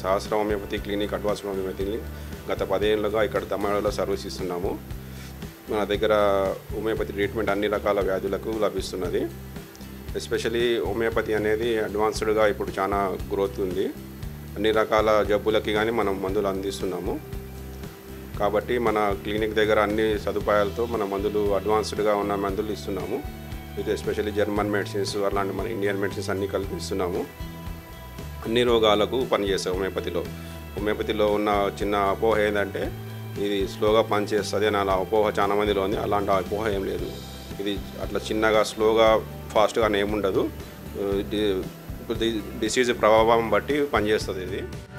సహస్ర homeopathy clinic advance homeopathy clinic గత పదేళ్ళుగా ఇక్కడ తమిళనాడులో సర్వీస్ ఇస్తున్నాము మన దగ్గర హోమియోపతి ట్రీట్మెంట్ అన్ని రకాల వ్యాధులకు లభిస్తున్నది ఎస్పెషలీ హోమియోపతి అనేది అడ్వాన్స్డ్గా ఇప్పుడు చాలా గ్రోత్ ఉంది అన్ని రకాల జబ్బులకి కానీ మనం మందులు అందిస్తున్నాము కాబట్టి మన క్లినిక్ దగ్గర అన్ని సదుపాయాలతో మన మందులు అడ్వాన్స్డ్గా ఉన్న మందులు ఇస్తున్నాము ఇది ఎస్పెషల్లీ జర్మన్ మెడిసిన్స్ అలాంటి మన ఇండియన్ మెడిసిన్స్ అన్నీ కలిపి ఇస్తున్నాము అన్ని రోగాలకు పనిచేస్తాయి హోమియోపతిలో హోమియోపతిలో ఉన్న చిన్న అపోహ ఏంటంటే ఇది స్లోగా పనిచేస్తుంది అని అలా అపోహ చాలా మందిలో ఉంది అలాంటి అపోహ ఏం లేదు ఇది అట్లా చిన్నగా స్లోగా ఫాస్ట్గా ఏముండదు డి- డిసీజ్ ప్రభావం బట్టి పనిచేస్తుంది ఇది